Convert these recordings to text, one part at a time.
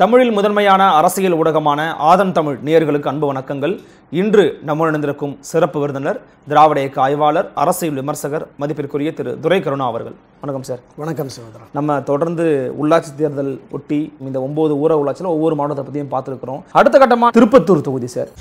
தமிழில் முதன்மையான அரசியல் ஊடகமான ஆதன் தமிழ் நேயர்களுக்கு அன்பு வணக்கங்கள் இன்று நம்முடன் இணைந்திருக்கும் சிறப்பு விருந்தினர் திராவிட இயக்க ஆய்வாளர் அரசியல் விமர்சகர் மதிப்பிற்குரிய திரு துரை கருணா அவர்கள் வணக்கம் சார் வணக்கம் சகோதரா நம்ம தொடர்ந்து உள்ளாட்சி தேர்தல் ஒட்டி இந்த ஒன்பது ஊர உள்ளாட்சியில் ஒவ்வொரு மாவட்டத்தை பற்றியும் பார்த்துருக்கிறோம் அடுத்த கட்டமாக திருப்பத்தூர் தொகுதி சார்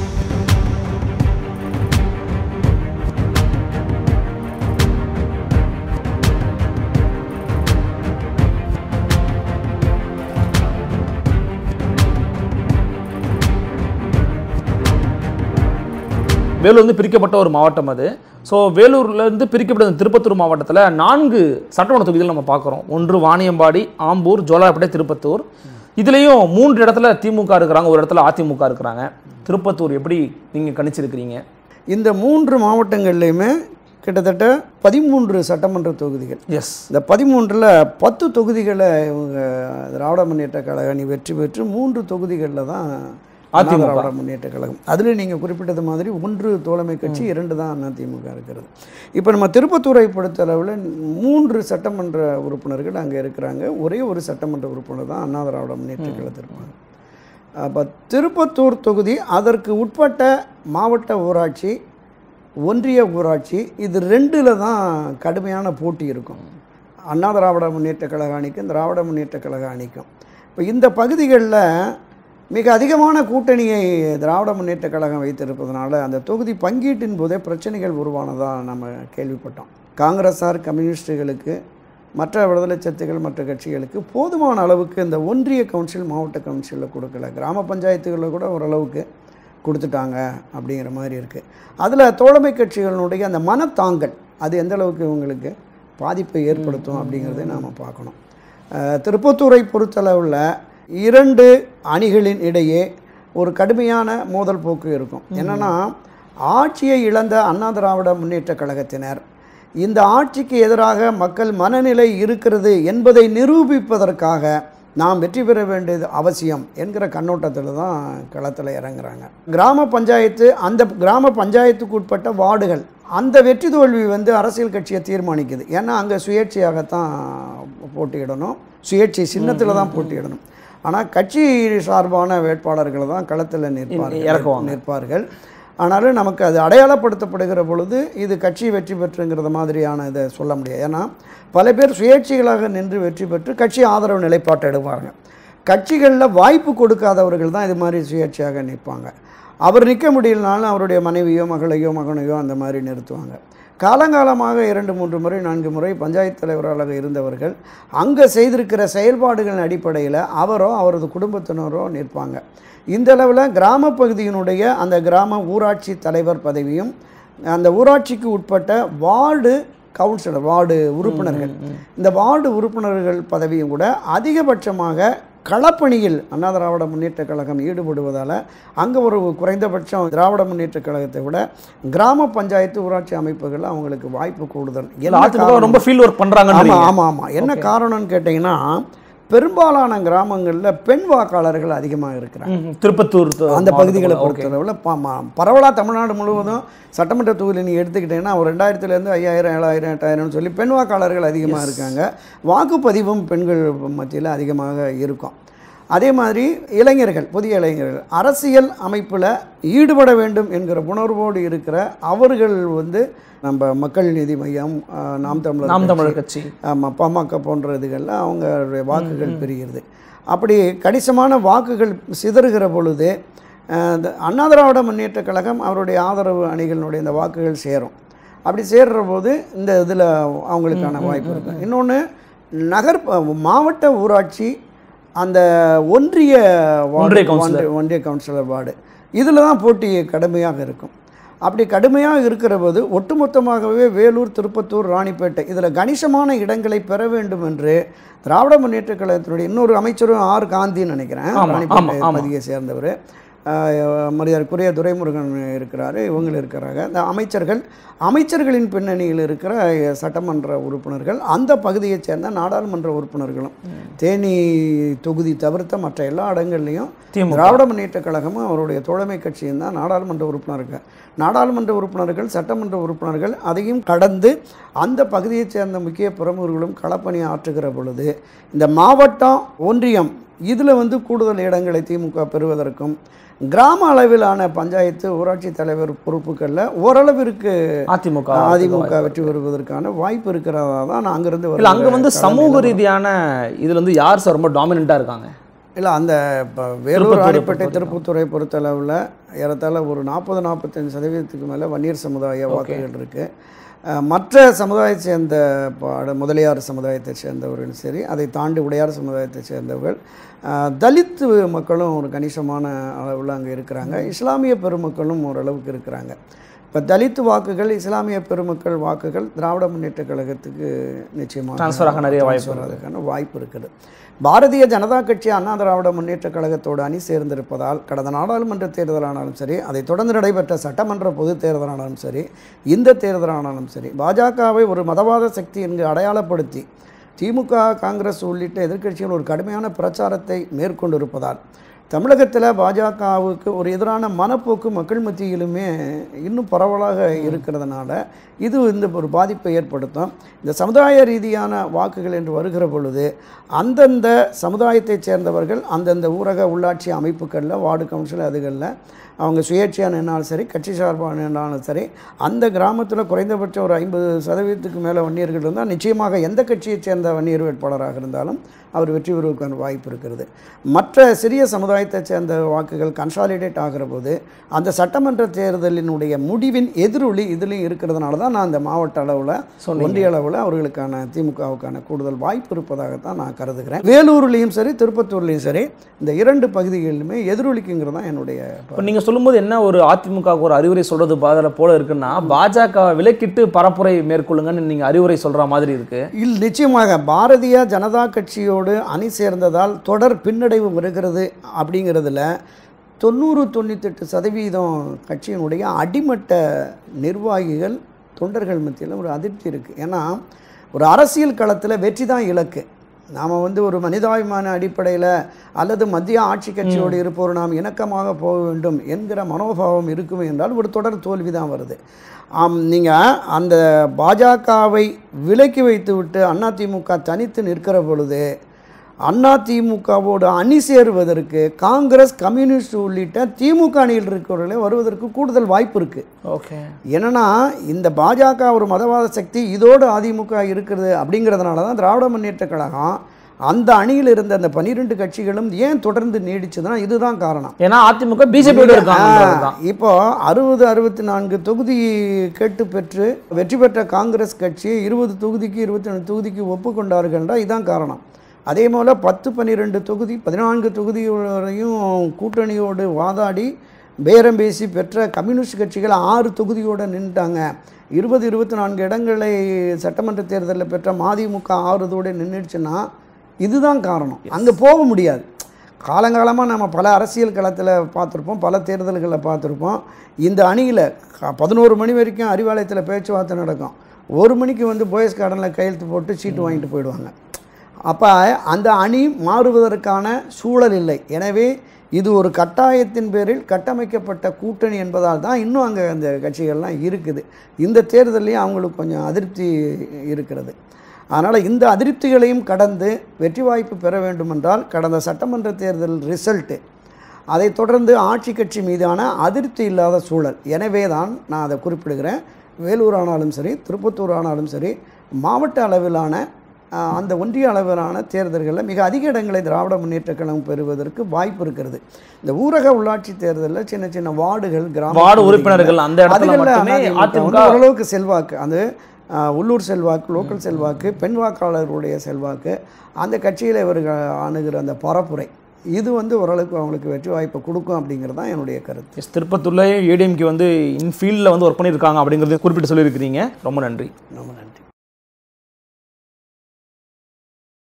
வேலூர் வந்து பிரிக்கப்பட்ட ஒரு மாவட்டம் அது ஸோ வேலூர்லேருந்து பிரிக்கப்பட்ட இந்த திருப்பத்தூர் மாவட்டத்தில் நான்கு சட்டமன்ற தொகுதிகள் நம்ம பார்க்குறோம் ஒன்று வாணியம்பாடி ஆம்பூர் ஜோலார்பேட்டை திருப்பத்தூர் இதுலேயும் மூன்று இடத்துல திமுக இருக்கிறாங்க ஒரு இடத்துல அதிமுக இருக்கிறாங்க திருப்பத்தூர் எப்படி நீங்கள் கணிச்சிருக்கிறீங்க இந்த மூன்று மாவட்டங்கள்லையுமே கிட்டத்தட்ட பதிமூன்று சட்டமன்ற தொகுதிகள் எஸ் இந்த பதிமூன்றில் பத்து தொகுதிகளை இவங்க திராவிட முன்னேற்ற கழக அணி வெற்றி பெற்று மூன்று தொகுதிகளில் தான் அண்ணா அதிமுக. திராவிட முன்னேற்ற கழகம் அதில் நீங்கள் குறிப்பிட்டது மாதிரி ஒன்று தோழமை கட்சி இரண்டு தான் அதிமுக இருக்கிறது இப்போ நம்ம திருப்பத்தூரை பொறுத்தளவில் மூன்று சட்டமன்ற உறுப்பினர்கள் அங்கே இருக்கிறாங்க ஒரே ஒரு சட்டமன்ற உறுப்பினர் தான் அண்ணா திராவிட முன்னேற்ற கழகத்தில் இருப்பாங்க அப்போ திருப்பத்தூர் தொகுதி அதற்கு உட்பட்ட மாவட்ட ஊராட்சி ஒன்றிய ஊராட்சி இது ரெண்டில் தான் கடுமையான போட்டி இருக்கும் அண்ணா திராவிட முன்னேற்ற கழக அணிக்கும் திராவிட முன்னேற்ற கழக அணிக்கும் இப்போ இந்த பகுதிகளில் மிக அதிகமான கூட்டணியை திராவிட முன்னேற்ற கழகம் வைத்திருப்பதனால அந்த தொகுதி பங்கீட்டின் போதே பிரச்சனைகள் உருவானதாக நம்ம கேள்விப்பட்டோம் காங்கிரஸார் கம்யூனிஸ்டுகளுக்கு மற்ற விடுதலை சத்துக்கள் மற்ற கட்சிகளுக்கு போதுமான அளவுக்கு இந்த ஒன்றிய கவுன்சில் மாவட்ட கவுன்சிலில் கொடுக்கல கிராம பஞ்சாயத்துகளில் கூட ஓரளவுக்கு கொடுத்துட்டாங்க அப்படிங்கிற மாதிரி இருக்குது அதில் தோழமை கட்சிகளினுடைய அந்த மனத்தாங்கல் அது எந்த அளவுக்கு இவங்களுக்கு பாதிப்பை ஏற்படுத்தும் அப்படிங்கிறதை நாம் பார்க்கணும் அஹ், திருப்பத்தூரை பொறுத்தளவில் இரண்டு அணிகளின் இடையே ஒரு கடுமையான மோதல் போக்கு இருக்கும் என்னென்னா ஆட்சியை இழந்த அண்ணா திராவிட முன்னேற்ற கழகத்தினர் இந்த ஆட்சிக்கு எதிராக மக்கள் மனநிலை இருக்கிறது என்பதை நிரூபிப்பதற்காக நாம் வெற்றி பெற வேண்டியது அவசியம் என்கிற கண்ணோட்டத்தில் தான் களத்தில் இறங்குறாங்க கிராம பஞ்சாயத்து அந்த கிராம பஞ்சாயத்துக்கு உட்பட்ட வார்டுகள் அந்த வெற்றி தோல்வி வந்து அரசியல் கட்சியை தீர்மானிக்குது ஏன்னா அங்கே சுயேட்சையாகத்தான் போட்டியிடணும் சுயேட்சை சின்னத்தில் தான் போட்டியிடணும் ஆனால் கட்சி சார்பான வேட்பாளர்களை தான் களத்தில் நிற்பார்கள் இறக்குவாங்க. நிற்பார்கள் ஆனாலும் நமக்கு அது அடையாளப்படுத்தப்படுகிற பொழுது இது கட்சி வெற்றி பெற்றுங்கிறத மாதிரியான இதை சொல்ல முடியாது ஏன்னா பல பேர் சுயேட்சைகளாக நின்று வெற்றி பெற்று கட்சி ஆதரவு நிலைப்பாட்டை எடுப்பாங்க கட்சிகளில் வாய்ப்பு கொடுக்காதவர்கள் தான் இது மாதிரி சுயேட்சையாக நிற்பாங்க அவர் நிற்க முடியலனாலும் அவருடைய மனைவியோ மகளையோ மகனையோ அந்த மாதிரி நிறுத்துவாங்க காலங்காலமாக இரண்டு மூன்று முறை நான்கு முறை பஞ்சாயத்து தலைவராக இருந்தவர்கள் அங்கே செய்திருக்கிற செயல்பாடுகளின் அடிப்படையில் அவரோ அவரது குடும்பத்தினரோ நிற்பாங்க இந்த அளவில் கிராம பகுதியினுடைய அந்த கிராம ஊராட்சி தலைவர் பதவியும் அந்த ஊராட்சிக்கு உட்பட்ட வார்டு கவுன்சிலர் வார்டு உறுப்பினர்கள் இந்த வார்டு உறுப்பினர்கள் பதவியும் கூட அதிகபட்சமாக களப்பணியில் அண்ணா திராவிட முன்னேற்ற கழகம் ஈடுபடுவதால் அங்கே ஒரு குறைந்தபட்சம் திராவிட முன்னேற்ற கழகத்தை விட கிராம பஞ்சாயத்து ஊராட்சி அமைப்புகளில் அவங்களுக்கு வாய்ப்பு கூடுதல் என்ன அதிமுக காரணம்? ரொம்ப ஃபீல் ஒர்க் பண்ணுறாங்க ஆமாம் ஆமாம் ஆமாம் என்ன காரணம்னு கேட்டிங்கன்னா பெரும்பாலான கிராமங்களில் பெண் வாக்காளர்கள் அதிகமாக இருக்கிறாங்க திருப்பத்தூர் தொ- அந்த பகுதிகளை மாவட்டத்துல. பொறுத்தளவில் ப- பரவலாக தமிழ்நாடு முழுவதும் சட்டமன்ற தொகுதியில் நீங்கள் எடுத்துக்கிட்டீங்கன்னா ஒரு ரெண்டாயிரத்துலேருந்து ஐயாயிரம் ஏழாயிரம் எட்டாயிரம்னு சொல்லி பெண் வாக்காளர்கள் அதிகமாக இருக்காங்க வாக்குப்பதிவும் பெண்கள் மத்தியில் அதிகமாக இருக்கும் அதே மாதிரி இளைஞர்கள் புதிய இளைஞர்கள் அரசியல் அமைப்பில் ஈடுபட வேண்டும் என்கிற உணர்வோடு இருக்கிற அவர்கள் வந்து நம்ம மக்கள் நீதி மையம் அஹ், நாம் தமிழர் நாம் கட்சி, தமிழர் கட்சி ஆமாம் பாமக போன்ற இதுகளில் அவங்களுடைய வாக்குகள் பெறுகிறது அப்படி கணிசமான வாக்குகள் சிதறுகிற பொழுது அஹ், இந்த அண்ணா திராவிட முன்னேற்ற கழகம் அவருடைய ஆதரவு அணிகளினுடைய இந்த வாக்குகள் சேரும் அப்படி சேர்ற போது இந்த இதில் அவங்களுக்கான வாய்ப்பு இருக்கும் இன்னொன்று நகர் மாவட்ட ஊராட்சி அந்த ஒன்றிய வார்டு- ஒன்றிய கவுன்சிலர். ஒன்றிய- ஒன்றிய கவுன்சிலர் வார்டு இதில் தான் போட்டி கடுமையாக இருக்கும் அப்படி கடுமையாக இருக்கிற போது ஒட்டுமொத்தமாகவே வேலூர் திருப்பத்தூர் ராணிப்பேட்டை இதில் கணிசமான இடங்களை பெற வேண்டும் என்று திராவிட முன்னேற்ற கழகத்தினுடைய இன்னொரு அமைச்சரும் ஆர் காந்தின்னு நினைக்கிறேன் ஆமா, ராணிப்பேட்டை ஆமா, ஆமா. பகுதியை சேர்ந்தவர் ஆஹ், மரியாதைக்குரிய துரைமுருகன் இருக்கிறாரு இவங்க இருக்கிறாங்க இந்த அமைச்சர்கள் அமைச்சர்களின் பின்னணியில் இருக்கிற சட்டமன்ற உறுப்பினர்கள் அந்த பகுதியைச் சேர்ந்த நாடாளுமன்ற உறுப்பினர்களும் தேனி தொகுதி தவிர்த்த மற்ற எல்லா இடங்கள்லையும் திமுக. திராவிட முன்னேற்ற கழகமும் அவருடைய தோழமை கட்சியும் தான் நாடாளுமன்ற உறுப்பினர்கள் நாடாளுமன்ற உறுப்பினர்கள் சட்டமன்ற உறுப்பினர்கள் அதையும் கடந்து அந்த பகுதியைச் சேர்ந்த முக்கிய பிரமுகர்களும் களப்பணி ஆற்றுகிற பொழுது இந்த மாவட்டம் ஒன்றியம் இதில் வந்து கூடுதல் இடங்களை திமுக பெறுவதற்கும் கிராம அளவிலான பஞ்சாயத்து ஊராட்சி தலைவர் பொறுப்புகளில் ஓரளவிற்கு அதிமுக அதிமுக வெற்றி பெறுவதற்கான வாய்ப்பு இருக்கிறதா தான் நான் அங்கிருந்து இல்ல அங்க வருகிற வந்து கள சமூக நிலவரம். ரீதியான இதுல வந்து யார் சார் ரொம்ப டாமினண்டா இருக்காங்க இல்லை அந்த இப்போ வேலூர் திருப்பத்தூரை ஆடிப்பட்டை பொறுத்தவரைக்கும். திருப்பத்தூரை பொறுத்தளவில் ஏறத்தாழ ஒரு நாற்பது நாற்பத்தஞ்சு சதவீதத்துக்கு மேலே வன்னியர் சமுதாய வாக்குகள் இருக்குது மற்ற சமுதாயத்தை சேர்ந்த பாட முதலியார் சமுதாயத்தை சேர்ந்தவர்களும் சரி அதை தாண்டி உடையார் சமுதாயத்தை சேர்ந்தவர்கள் அஹ், தலித் மக்களும் ஒரு கணிசமான அளவில் அங்கே இருக்கிறாங்க இஸ்லாமிய பெருமக்களும் ஓரளவுக்கு இருக்கிறாங்க இப்போ தலித் வாக்குகள் இஸ்லாமிய பெருமக்கள் வாக்குகள் திராவிட முன்னேற்ற கழகத்துக்கு நிச்சயமாக Transfer ஆக நிறைய வாய்ப்பு transfer ஆகிறதுக்கான வாய்ப்பு இருக்குது பாரதிய ஜனதா கட்சி அண்ணா திராவிட முன்னேற்ற கழகத்தோடு அணி சேர்ந்திருப்பதால் கடந்த நாடாளுமன்ற தேர்தலானாலும் சரி அதை தொடர்ந்து நடைபெற்ற சட்டமன்ற பொதுத் தேர்தலானாலும் சரி இந்த தேர்தலானாலும் சரி பாஜகவை ஒரு மதவாத சக்தி என்று அடையாளப்படுத்தி திமுக காங்கிரஸ் உள்ளிட்ட எதிர்க்கட்சிகள் ஒரு கடுமையான பிரச்சாரத்தை மேற்கொண்டிருப்பதால் தமிழகத்தில் பாஜகவுக்கு ஒரு எதிரான மனப்போக்கு மக்கள் மத்தியிலுமே இன்னும் பரவலாக இருக்கிறதுனால இது இந்த ஒரு பாதிப்பை ஏற்படுத்தும் இந்த சமுதாய ரீதியான வாக்குகள் என்று வருகிற பொழுது அந்தந்த சமுதாயத்தைச் சேர்ந்தவர்கள் அந்தந்த ஊரக உள்ளாட்சி அமைப்புகளில் வார்டு கவுன்சில் அதுகளில் அவங்க சுயேட்சையாக நின்னாலும் சரி கட்சி சார்பாக நின்னாலும் சரி அந்த கிராமத்தில் குறைந்தபட்சம் ஒரு ஐம்பது சதவீதத்துக்கு மேலே வன்னியர்கள் இருந்தால் நிச்சயமாக எந்த கட்சியைச் சேர்ந்த வன்னியர் வேட்பாளராக இருந்தாலும் அவர் வெற்றி பெறுவதற்கான வாய்ப்பு இருக்கிறது மற்ற சிறிய சமுதாயத்தைச் சேர்ந்த வாக்குகள் கன்சாலிடேட் ஆகிற போது அந்த சட்டமன்ற தேர்தலினுடைய முடிவின் எதிரொலி இதுலேயும் இருக்கிறதுனால தான் நான் அந்த மாவட்ட அளவில் சொன்னீங்க. ஒன்றிய அளவில் அவர்களுக்கான திமுகவுக்கான கூடுதல் வாய்ப்பு இருப்பதாகத்தான் நான் கருதுகிறேன் வேலூர்லேயும் சரி திருப்பத்தூர்லேயும் சரி இந்த இரண்டு பகுதிகளிலுமே எதிரொலிக்குங்கிறது தான் என்னுடைய இப்போ நீங்க சொல்லும்போது என்ன ஒரு அதிமுகவுக்கு ஒரு அறிவுரை சொல்றது பாதல போல இருக்குன்னா பாஜக விலக்கிட்டு பரப்புரை மேற்கொள்ளுங்கன்னு நீங்க அறிவுரை சொல்ற மாதிரி இருக்கு இல் நிச்சயமாக பாரதிய ஜனதா கட்சியோடு அணி சேர்ந்ததால் தொடர் பின்னடைவு வருகிறது அப்படிங்கிறதுல தொண்ணூறு தொண்ணூத்தெட்டு சதவீதம் கட்சியினுடைய அடிமட்ட நிர்வாகிகள் தொண்டர்கள் மத்தியில் ஒரு அதிருப்தி இருக்குது ஏன்னா ஒரு அரசியல் களத்தில் வெற்றி தான் இலக்கு நாம் வந்து ஒரு மனிதாபிமான அடிப்படையில் அல்லது மத்திய ஆட்சி கட்சியோடு இருப்போர் நாம் இணக்கமாக போக வேண்டும் என்கிற மனோபாவம் இருக்கும் என்றால் ஒரு தொடர் தோல்வி தான் வருது ஆம் நீங்கள் அந்த பாஜகவை விலக்கி வைத்துவிட்டு அதிமுக தனித்து நிற்கிற பொழுது அதிமுகவோடு அணி சேருவதற்கு காங்கிரஸ் கம்யூனிஸ்ட் உள்ளிட்ட திமுக அணியில் இருக்கிறவர்களே வருவதற்கு கூடுதல் வாய்ப்பு இருக்குது ஓகே என்னன்னா இந்த பாஜக ஒரு மதவாத சக்தி இதோடு அதிமுக இருக்கிறது அப்படிங்கிறதுனால தான் திராவிட முன்னேற்ற கழகம் அந்த அணியில் இருந்த அந்த பன்னிரெண்டு கட்சிகளும் ஏன் தொடர்ந்து நீடிச்சதுன்னா இதுதான் காரணம் ஏன்னா அதிமுக பிஜேபியோட இருக்காங்க ஆ, இப்போ அறுபது அறுபத்தி நான்கு தொகுதி கேட்டு பெற்று வெற்றி பெற்ற காங்கிரஸ் கட்சி இருபது தொகுதிக்கு இருபத்தி ரெண்டு தொகுதிக்கு ஒப்புக்கொண்டார்கள்டா இதான் காரணம் அதே போல் பத்து பன்னிரெண்டு தொகுதி பதினான்கு தொகுதி வரையும் கூட்டணியோடு வாதாடி பேரம் பேசி பெற்ற கம்யூனிஸ்ட் கட்சிகள் ஆறு தொகுதியோடு நின்றுட்டாங்க இருபது இருபத்தி நான்கு இடங்களை சட்டமன்ற தேர்தலில் பெற்ற மதிமுக ஆறு இதோட நின்றுச்சுன்னா இதுதான் காரணம் அங்கே போக முடியாது காலங்காலமாக நம்ம பல அரசியல் களத்தில் பார்த்துருப்போம் பல தேர்தல்களில் பார்த்துருப்போம் இந்த அணியில் பதினோரு மணி வரைக்கும் அறிவாலயத்தில் பேச்சுவார்த்தை நடக்கும் ஒரு மணிக்கு வந்து போயஸ் கார்டனில் கையெழுத்து போட்டு சீட்டு வாங்கிட்டு போயிடுவாங்க அப்போ அந்த அணி மாறுவதற்கான சூழல் இல்லை எனவே இது ஒரு கட்டாயத்தின் பேரில் கட்டமைக்கப்பட்ட கூட்டணி என்பதால் தான் இன்னும் அங்கே அந்த கட்சிகள்லாம் இருக்குது இந்த தேர்தலையும் அவங்களுக்கு கொஞ்சம் அதிருப்தி இருக்கிறது அதனால் இந்த அதிருப்திகளையும் கடந்து வெற்றி வாய்ப்பு பெற வேண்டுமென்றால் கடந்த சட்டமன்ற தேர்தல் ரிசல்ட்டு அதைத் தொடர்ந்து ஆட்சி கட்சி மீதான அதிருப்தி இல்லாத சூழல் எனவே தான் நான் அதை குறிப்பிடுகிறேன் வேலூர் ஆனாலும் சரி திருப்பத்தூர் ஆனாலும் சரி மாவட்ட அளவிலான ஆஹ், அந்த ஒன்றிய அளவிலான தேர்தல்களில் மிக அதிக இடங்களை திராவிட முன்னேற்றக் கழகம் பெறுவதற்கு வாய்ப்பு இருக்கிறது இந்த ஊரக உள்ளாட்சி தேர்தலில் சின்ன சின்ன வார்டுகள் கிராம வார்டு பகுதிகளில் உறுப்பினர்கள் அந்த இடத்துல அதுகளில் மட்டுமே அதிமுக அதிமுக வந்து ஓரளவுக்கு செல்வாக்கு அது ஆஹ், உள்ளூர் செல்வாக்கு லோக்கல் செல்வாக்கு பெண் வாக்காளர்களுடைய செல்வாக்கு அந்த கட்சியில் இவர்கள் அணுகிற அந்த பரப்புரை இது வந்து ஓரளவுக்கு அவங்களுக்கு வெற்றி வாய்ப்பை கொடுக்கும் அப்படிங்கிறது தான் என்னுடைய கருத்து எஸ் திருப்பத்தூர்ல ஏடிஎம்கே வந்து இன்ஃபீல்டில் வந்து ஒர்க் பண்ணியிருக்காங்க அப்படிங்கிறது குறிப்பிட்டு சொல்லியிருக்கிறீங்க ரொம்ப நன்றி ரொம்ப நன்றி